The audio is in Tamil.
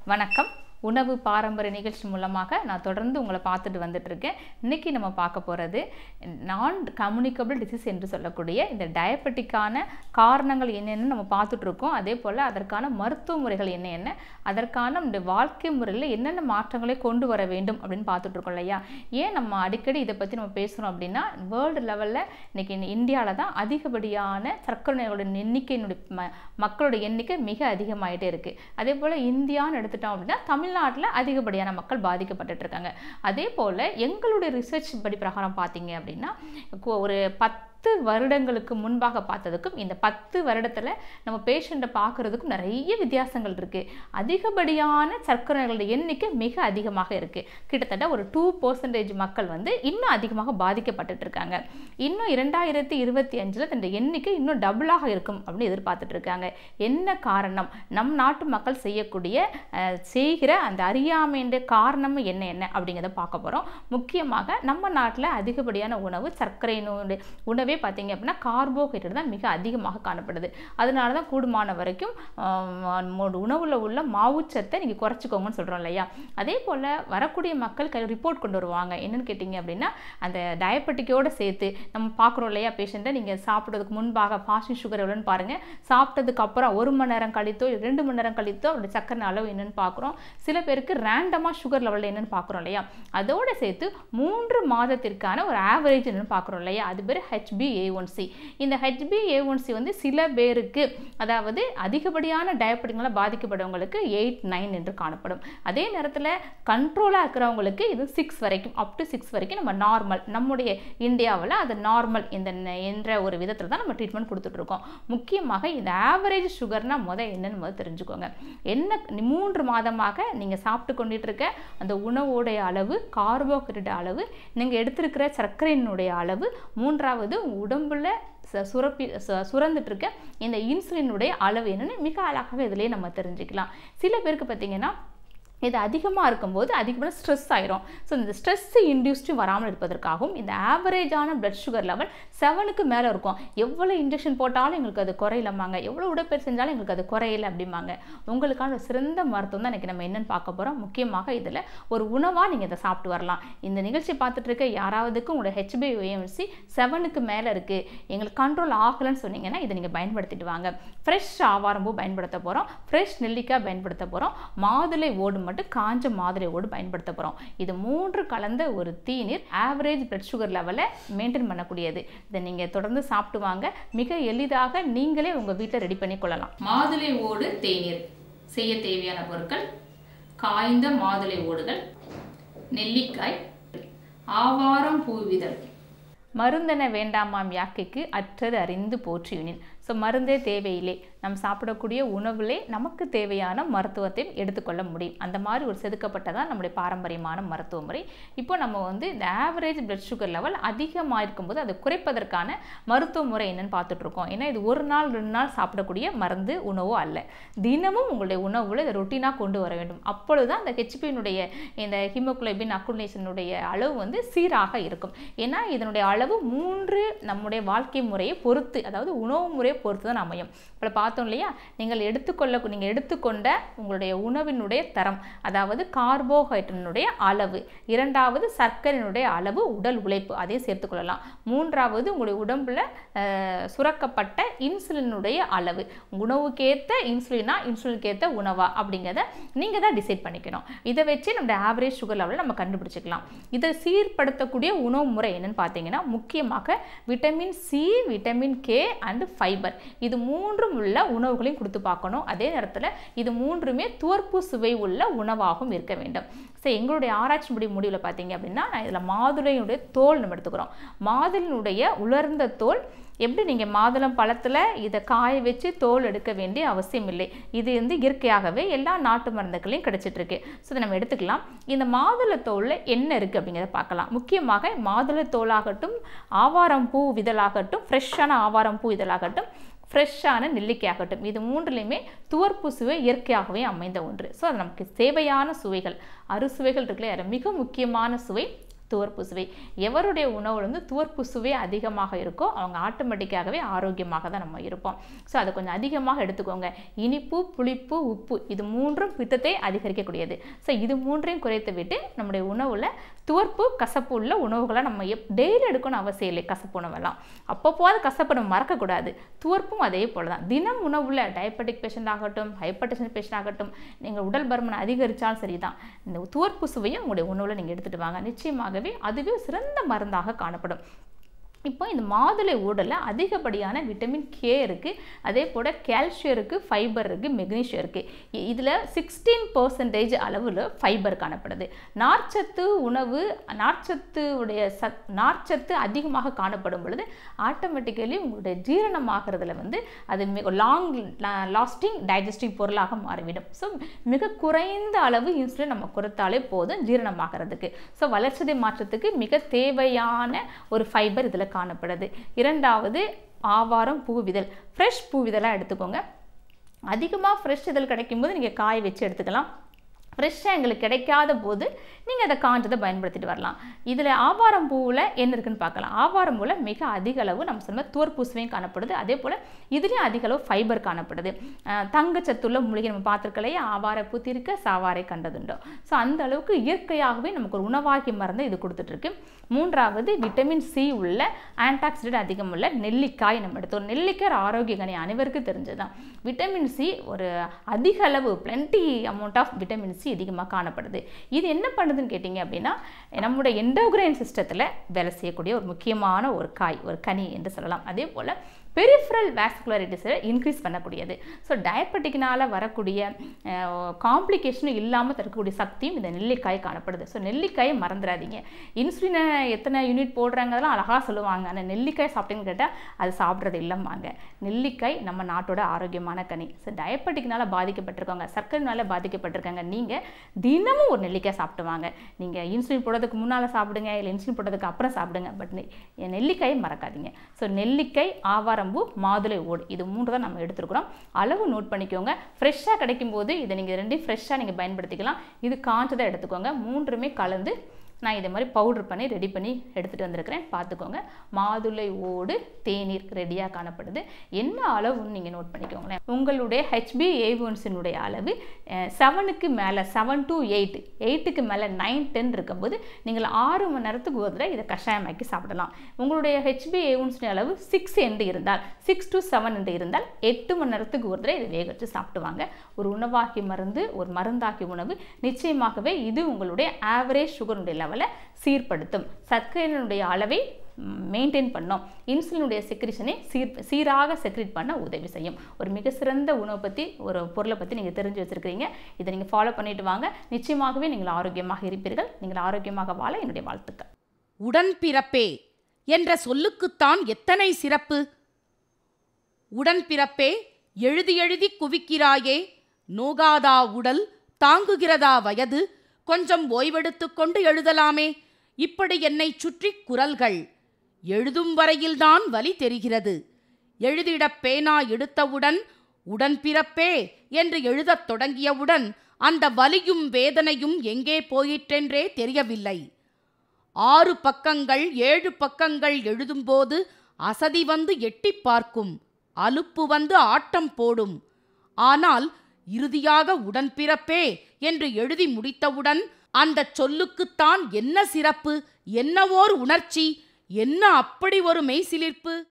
வணக்கம் உணவு பாரம்பரிய நிகழ்ச்சி மூலமாக நான் தொடர்ந்து உங்களை பார்த்துட்டு வந்துட்டு இருக்கேன் இன்னைக்கு நம்ம பார்க்க போகிறது நான் கம்யூனிகபிள் டிசீஸ் என்று சொல்லக்கூடிய இந்த டயபெட்டிக்கான காரணங்கள் என்னென்னு நம்ம பார்த்துட்டு இருக்கோம் அதே போல் அதற்கான மருத்துவ முறைகள் என்ன என்ன அதற்கான நம்முடைய வாழ்க்கை முறையில் என்னென்ன மாற்றங்களை கொண்டு வர வேண்டும் அப்படின்னு பார்த்துட்டு இருக்கோம் இல்லையா ஏன் நம்ம அடிக்கடி இதை பற்றி நம்ம பேசுகிறோம் அப்படின்னா வேர்ல்டு லெவலில் இன்னைக்கு இந்தியாவில் தான் அதிகப்படியான சர்க்கரை நோயோட எண்ணிக்கையினுடைய ம மக்களோட எண்ணிக்கை மிக அதிகமாயிட்டே இருக்குது அதே போல் இந்தியான்னு எடுத்துட்டோம் அப்படின்னா தமிழ்நாட்டில் அதிகப்படியான மக்கள் பாதிக்கப்பட்டுட்டு இருக்காங்க அதே போல் எங்களுடைய ரிசர்ச் படி பிரகாரம் பார்த்தீங்க அப்படின்னா கு- ஒரு பத்து வருடங்களுக்கு முன்பாக பார்த்ததுக்கும் இந்த பத்து வருடத்தில் நம்ம பேஷண்ட்டை பார்க்குறதுக்கும் நிறைய வித்தியாசங்கள் இருக்குது அதிகப்படியான சர்க்கரை நோய்களோட எண்ணிக்கை மிக அதிகமாக இருக்குது கிட்டத்தட்ட ஒரு டூ பர்சன்டேஜ் மக்கள் வந்து இன்னும் அதிகமாக பாதிக்கப்பட்டுட்டு இருக்காங்க இன்னும் இரண்டாயிரத்தி இருபத்தி அஞ்சில் இந்த எண்ணிக்கை இன்னும் டபுளாக இருக்கும் அப்படின்னு எதிர்பார்த்துட்டு இருக்காங்க என்ன காரணம் நம் நாட்டு மக்கள் செய்யக்கூடிய அஹ், செய்கிற அந்த அறியாமைன்ற காரணம் என்ன என்ன அப்படிங்கிறத பார்க்க போகிறோம் முக்கியமாக நம்ம நாட்டில் அதிகப்படியான உணவு சர்க்கரை நோய் உணவே பார்த்தீங்க அப்படின்னா கார்போஹைட்ரேட் தான் மிக அதிகமாக காணப்படுது அதனால தான் கூடுமான வரைக்கும் ஆஹ், உணவுல உள்ள மாவுச்சத்தை நீங்கள் குறைச்சிக்கோங்கன்னு சொல்கிறோம் இல்லையா அதே போல் வரக்கூடிய மக்கள் கை ரிப்போர்ட் கொண்டு வருவாங்க என்னன்னு கேட்டிங்க அப்படின்னா அந்த டயபெட்டிக்கோடு சேர்த்து நம்ம பார்க்குறோம் இல்லையா பேஷண்ட்டை நீங்கள் சாப்பிட்றதுக்கு முன்பாக ஃபாஸ்டிங் சுகர் எவ்வளோன்னு பாருங்கள் சாப்பிட்டதுக்கு அப்புறம் ஒரு மணி நேரம் கழித்தோ இல்லை ரெண்டு மணி நேரம் கழித்தோ அவருடைய சக்கரை அளவு என்னன்னு பார்க்குறோம் சில பேருக்கு ரேண்டமாக சுகர் லெவலில் என்னன்னு பார்க்குறோம் இல்லையா அதோட சேர்த்து மூன்று மாதத்திற்கான ஒரு ஆவரேஜ் என்னன்னு பார்க்குறோம் இல்லையா அது பேர் ஹெச்பிஏஒன்சி இந்த ஹெச்பிஏஒன்சி வந்து சில பேருக்கு அதாவது அதிகப்படியான டயபெட்டிக்னால பாதிக்கப்படுறவங்களுக்கு எயிட் நைன் என்று காணப்படும் அதே நேரத்தில் கண்ட்ரோலாக இருக்கிறவங்களுக்கு இது சிக்ஸ் வரைக்கும் அப் டு சிக்ஸ் வரைக்கும் நம்ம நார்மல் நம்முடைய இந்தியாவில் அது நார்மல் இந்த ந- என்ற ஒரு விதத்தில் தான் நம்ம ட்ரீட்மெண்ட் கொடுத்துட்ருக்கோம் முக்கியமாக இந்த ஆவரேஜ் சுகர்னா முத என்னன்னு முதல் தெரிஞ்சுக்கோங்க என்ன நி- மூன்று மாதமாக நீங்கள் சாப்பிட்டு கொண்டுட்டு இருக்க அந்த உணவோடைய அளவு கார்போஹைட்ரேட் அளவு நீங்கள் எடுத்திருக்கிற சர்க்கரையினுடைய அளவு மூன்றாவது உங்க உடம்புல ச- சுரப்பி ச- சுரந்துட்டு இருக்க இந்த இன்சுலினுடைய அளவு என்னன்னு மிக அழகாக இதிலே நம்ம தெரிஞ்சுக்கலாம் சில பேருக்கு பார்த்தீங்கன்னா இது அதிகமாக இருக்கும்போது அதிகமான ஸ்ட்ரெஸ் ஆயிரும் ஸோ இந்த ஸ்ட்ரெஸ் இன்டியூஸ்டு வராமல் இருப்பதற்காகவும் இந்த ஆவரேஜான பிளட் சுகர் லெவல் செவனுக்கு மேலே இருக்கும் எவ்வளோ இன்ஜெக்ஷன் போட்டாலும் எங்களுக்கு அது குறையலம்பாங்க எவ்வளோ உடற்பயிற்சி செஞ்சாலும் எங்களுக்கு அது குறையல அப்படிம்பாங்க உங்களுக்கான ஒரு சிறந்த மருத்துவம் தான் இன்றைக்கி நம்ம என்னன்னு பார்க்க போகிறோம் முக்கியமாக இதில் ஒரு உணவாக நீங்கள் இதை சாப்பிட்டு வரலாம் இந்த நிகழ்ச்சி பார்த்துட்டு இருக்க யாராவதுக்கு உங்களோட ஹெச்பி ஏஎம்சி செவனுக்கு மேலே இருக்குது எங்களுக்கு கண்ட்ரோல் ஆகலைன்னு சொன்னீங்கன்னா இதை நீங்கள் பயன்படுத்திட்டு வாங்க ஃப்ரெஷ் ஆவாரம்பூ பயன்படுத்த போகிறோம் ஃப்ரெஷ் நெல்லிக்காய் பயன்படுத்த போகிறோம் மாதுளை ஓடு மட்டும் காஞ்ச மாதுளை ஓடு பயன்படுத்த போகிறோம் இது மூன்று கலந்த ஒரு தீநீர் ஆவரேஜ் பிளட் சுகர் லெவலை மெயின்டைன் பண்ணக்கூடியது இதை நீங்கள் தொடர்ந்து சாப்பிட்டு வாங்க மிக எளிதாக நீங்களே உங்கள் வீட்டில் ரெடி பண்ணி கொள்ளலாம் மாதுளை ஓடு தேநீர் செய்ய தேவையான பொருட்கள் காய்ந்த மாதுளை ஓடுகள் நெல்லிக்காய் ஆவாரம் பூவிதழ் மருந்தென வேண்டாமாம் யாக்கைக்கு அற்றது அறிந்து போற்றியுனின் ஸோ மருந்தே தேவையில்லை நம்ம சாப்பிடக்கூடிய உணவுலே நமக்கு தேவையான மருத்துவத்தை எடுத்துக்கொள்ள முடியும் அந்த மாதிரி ஒரு செதுக்கப்பட்டதான் நம்முடைய பாரம்பரியமான மருத்துவ முறை இப்போ நம்ம வந்து இந்த ஆவரேஜ் பிளட் சுகர் லெவல் அதிகமாக இருக்கும்போது அதை குறைப்பதற்கான மருத்துவ முறை என்னன்னு பார்த்துட்டு இருக்கோம் ஏன்னா இது ஒரு நாள் ரெண்டு நாள் சாப்பிடக்கூடிய மருந்து உணவோ அல்ல தினமும் உங்களுடைய உணவுல இதை ரொட்டீனாக கொண்டு வர வேண்டும் அப்பொழுது தான் அந்த ஹெச்பியினுடைய இந்த ஹீமோகுளோபின் அக்குலேஷனுடைய அளவு வந்து சீராக இருக்கும் ஏன்னா இதனுடைய அளவு மூன்று நம்முடைய வாழ்க்கை முறையை பொறுத்து அதாவது உணவு முறையை பொறுத்து தான் அமையும் இப்போ பார்த்தோம் இல்லையா நீங்கள் எடுத்துக்கொள்ள நீங்கள் எடுத்துக்கொண்ட உங்களுடைய உணவினுடைய தரம் அதாவது கார்போஹைட்ரேட்டினுடைய அளவு இரண்டாவது சர்க்கரையினுடைய அளவு உடல் உழைப்பு அதையும் சேர்த்துக்கொள்ளலாம் மூன்றாவது உங்களுடைய உடம்புல அஹ், சுரக்கப்பட்ட இன்சுலினுடைய அளவு உணவுக்கேற்ற இன்சுலினா இன்சுலினுக்கேற்ற உணவா அப்படிங்கிறத நீங்கள் தான் டிசைட் பண்ணிக்கணும் இதை வச்சு நம்ம ஆவரேஜ் சுகர் லெவலை நம்ம கண்டுபிடிச்சிக்கலாம் இதை சீர்படுத்தக்கூடிய உணவு முறை என்னன்னு பார்த்தீங்கன்னா முக்கியமாக vitamin C vitamin K and fibre இது மூன்றும் உள்ள உணவுகளையும் கொடுத்து பார்க்கணும் அதே நேரத்தில் இது மூன்றுமே துவர்ப்பு சுவை உள்ள உணவாகவும் இருக்க வேண்டும் ஸோ எங்களுடைய ஆராய்ச்சி முடி முடிவில் பார்த்தீங்க அப்படின்னா நான் இதில் மாதுளையுடைய தோல் நம்ம எடுத்துக்கிறோம் மாதுளையினுடைய உலர்ந்த தோல் எப்படி நீங்கள் மாதுளம் பழத்தில் இதை காய வச்சு தோல் எடுக்க வேண்டிய அவசியம் இல்லை இது வந்து இயற்கையாகவே எல்லா நாட்டு மருந்துகளையும் கிடைச்சிட்டு இருக்கு ஸோ இதை நம்ம எடுத்துக்கலாம் இந்த மாதுளை தோலில் என்ன இருக்குது அப்படிங்கிறத பார்க்கலாம் முக்கியமாக மாதுளை தோலாகட்டும் ஆவாரம் பூ இதழாகட்டும் ஃப்ரெஷ்ஷான ஆவாரம் பூ இதழாகட்டும் ஃப்ரெஷ்ஷான நெல்லிக்காயாகட்டும் இது மூன்றுலையுமே துவர்ப்பு சுவை இயற்கையாகவே அமைந்த ஒன்று ஸோ அது நமக்கு தேவையான சுவைகள் அறுசுவைகள் இருக்குல்ல அதில் மிக முக்கியமான சுவை துவர்ப்பு சுவை எவருடைய உணவுல வந்து துவர்ப்பு சுவை அதிகமாக இருக்கோ அவங்க ஆட்டோமேட்டிக்காகவே ஆரோக்கியமாக தான் நம்ம இருப்போம் ஸோ அதை கொஞ்சம் அதிகமாக எடுத்துக்கோங்க இனிப்பு புளிப்பு உப்பு இது மூன்றும் பித்தத்தை அதிகரிக்கக்கூடியது ஸோ இது மூன்றையும் குறைத்து விட்டு நம்முடைய உணவில் துவர்ப்பு கசப்பு உள்ள உணவுகளை நம்ம எப் டெய்லி எடுக்கணும் அவசியம் இல்லை கசப்பு உணவெல்லாம் அப்பப்போது கசப்பு நம்ம மறக்கக்கூடாது துவர்ப்பும் அதே போல தான் தினம் உணவுல டயபெட்டிக் பேஷண்ட் ஆகட்டும் ஹைப்பர் டென்ஷன் பேஷண்ட் ஆகட்டும் நீங்கள் உடல் பருமன் அதிகரித்தாலும் சரி தான் இந்த துவர்ப்பு சுவையும் உங்களுடைய உணவில் நீங்கள் எடுத்துகிட்டு வாங்க நிச்சயமாகவே அதுவே சிறந்த மருந்தாக காணப்படும் இப்போ இந்த மாதுளை ஊடலில் அதிகப்படியான விட்டமின் கே இருக்குது அதே போல் கால்சியம் இருக்குது ஃபைபர் இருக்குது மெக்னீஷியம் இருக்குது இதில் சிக்ஸ்டீன் பர்சன்டேஜ் அளவில் ஃபைபர் காணப்படுது நார்ச்சத்து உணவு நார்ச்சத்து உடைய சத் நார்ச்சத்து அதிகமாக காணப்படும் பொழுது ஆட்டோமேட்டிக்கலி உங்களுடைய ஜீரணமாகிறதுல வந்து அது மிக லாங் லாஸ்டிங் டைஜஸ்டிவ் பொருளாக மாறிவிடும் ஸோ மிக குறைந்த அளவு இன்சுலின் நம்ம குறைத்தாலே போதும் ஜீரணமாகிறதுக்கு ஸோ வளர்ச்சிதை மாற்றத்துக்கு மிக தேவையான ஒரு ஃபைபர் இதில் காணப்படுது இரண்டாவது ஆவாரம் பூவிதழ் ஃப்ரெஷ் பூவிதழாக எடுத்துக்கோங்க அதிகமாக ஃப்ரெஷ் இதழ் கிடைக்கும்போது நீங்கள் காய வச்சு எடுத்துக்கலாம் ஃப்ரெஷ்ஷாக எங்களுக்கு கிடைக்காத போது நீங்கள் அதை காஞ்சதை பயன்படுத்திட்டு வரலாம் இதில் ஆவாரம் பூவில் என்ன இருக்குன்னு பார்க்கலாம் ஆவாரம் பூவில் மிக அதிக அளவு நம்ம சொன்ன தூர்பூசுவையும் காணப்படுது அதே போல் இதுலேயும் அதிக அளவு ஃபைபர் காணப்படுது அஹ் தங்கச்சத்துள்ள மூலிகை நம்ம பார்த்துருக்கலையே ஆவார பூத்திருக்க சாவாரை கண்டதுண்டோ ஸோ அந்த அளவுக்கு இயற்கையாகவே நமக்கு ஒரு உணவாகி மருந்து இது கொடுத்துட்ருக்கு மூன்றாவது விட்டமின் சி உள்ள ஆன்டாக்சிடென்ட் அதிகம் உள்ள நெல்லிக்காய் நம்ம எடுத்தோம் நெல்லிக்காய் ஒரு ஆரோக்கிய கனி அனைவருக்கும் தெரிஞ்சதுதான் விட்டமின் சி ஒரு அதிக அளவு plenty amount of vitamin C அதிகமாக காணப்படுது இது என்ன பண்ணுதுன்னு கேட்டிங்க அப்படின்னா நம்முடைய எண்டோகிரைன் சிஸ்டத்தில் வேலை செய்யக்கூடிய ஒரு முக்கியமான ஒரு காய் ஒரு கனி என்று சொல்லலாம் அதே போல் பெரிஃபரல் வேஸ்குலரிட்டிஸை இன்க்ரீஸ் பண்ணக்கூடியது ஸோ டயபெட்டிக்னால் வரக்கூடிய காம்ப்ளிகேஷனும் இல்லாமல் தரக்கூடிய சக்தியும் இந்த நெல்லிக்காய் காணப்படுது ஸோ நெல்லிக்காயை மறந்துடாதீங்க இன்சுலினை எத்தனை யூனிட் போடுறாங்கிறதெல்லாம் அழகாக சொல்லுவாங்க ஆனால் நெல்லிக்காய் சாப்பிட்டீங்கன்னு கேட்டால் அது சாப்பிட்றது இல்லைம்பாங்க நெல்லிக்காய் நம்ம நாட்டோட ஆரோக்கியமான கனி ஸோ டயபெட்டிக்னால பாதிக்கப்பட்டிருக்காங்க சர்க்கரைனால பாதிக்கப்பட்டிருக்காங்க நீங்கள் தினமும் ஒரு நெல்லிக்காய் சாப்பிட்டு வாங்க நீங்கள் இன்சுலின் போடுறதுக்கு முன்னால் சாப்பிடுங்க இல்லை இன்சுலின் போடுறதுக்கு அப்புறம் சாப்பிடுங்க பட் நெல்லிக்காயை மறக்காதீங்க ஸோ நெல்லிக்காய் ஆவாரம்பூ மாதுளை ஓடு இது மூன்று தான் நம்ம எடுத்துருக்குறோம் அளவு நோட் பண்ணிக்கோங்க ஃப்ரெஷ்ஷாக கிடைக்கும்போது இதை நீங்கள் ரெண்டையும் ஃப்ரெஷ்ஷாக நீங்கள் பயன்படுத்திக்கலாம் இது காஞ்சதை எடுத்துக்கோங்க மூன்றுமே கலந்து நான் இதை மாதிரி பவுடர் பண்ணி ரெடி பண்ணி எடுத்துகிட்டு வந்திருக்கிறேன் பார்த்துக்கோங்க மாதுளை ஓடு தேநீர் ரெடியாக காணப்படுது என்ன அளவுன்னு நீங்கள் நோட் பண்ணிக்கோங்களேன் உங்களுடைய ஹெச்பி ஏவன்ஸினுடைய அளவு செவனுக்கு மேலே செவன் டு எயிட் எயிட்டுக்கு மேலே நைன் டென் இருக்கும்போது நீங்கள் ஆறு மணி நேரத்துக்கு ஒரு தடவை இதை கஷாயமாக்கி சாப்பிடலாம் உங்களுடைய ஹெச்பி ஏவன்ஸின் அளவு சிக்ஸ் என்று இருந்தால் சிக்ஸ் டு செவன் என்று இருந்தால் எட்டு மணி நேரத்துக்கு ஒரு தடவை இதை வேக வச்சு சாப்பிடுவாங்க ஒரு உணவாகி மருந்து ஒரு மருந்தாகி உணவு நிச்சயமாகவே இது உங்களுடைய ஆவரேஜ் சுகருடைய லெவலை சீர்படுத்தும் சர்க்கரையினுடைய அளவை மெயின்டைன் பண்ணோம் இன்சுலினுடைய செக்ரிஷனை சீர் சீராக செக்ரிட் பண்ண உதவி செய்யும் ஒரு மிக சிறந்த உணவை பற்றி ஒரு பொருளை பற்றி நீங்கள் தெரிஞ்சு வச்சுருக்கிறீங்க இதை நீங்கள் ஃபாலோ பண்ணிட்டு வாங்க நிச்சயமாகவே நீங்கள் ஆரோக்கியமாக இருப்பீர்கள் நீங்கள் ஆரோக்கியமாக வாழ என்னுடைய வாழ்த்துக்கள் உடன்பிறப்பே என்ற சொல்லுக்குத்தான் எத்தனை சிறப்பு உடன்பிறப்பே எழுதி எழுதி குவிக்கிறாயே நோகாதா உடல் தாங்குகிறதா வயது கொஞ்சம் ஓய்வெடுத்துக் கொண்டு எழுதலாமே இப்படி என்னை சுற்றி குரல்கள் எழுதும் வரையில்தான் வலி தெரிகிறது எழுதிடப் பேனா எடுத்தவுடன் உடன்பிறப்பே என்று எழுதத் தொடங்கியவுடன் அந்த வலியும் வேதனையும் எங்கே போயிற்றென்றே தெரியவில்லை ஆறு பக்கங்கள் ஏழு பக்கங்கள் எழுதும்போது அசதி வந்து எட்டிப் பார்க்கும் அலுப்பு வந்து ஆட்டம் போடும் ஆனால் இறுதியாக உடன்பிறப்பே என்று எழுதி முடித்தவுடன் அந்தச் சொல்லுக்குத்தான் என்ன சிறப்பு என்ன ஓர் உணர்ச்சி என்ன அப்படி ஒரு மெய்சிலிர்ப்பு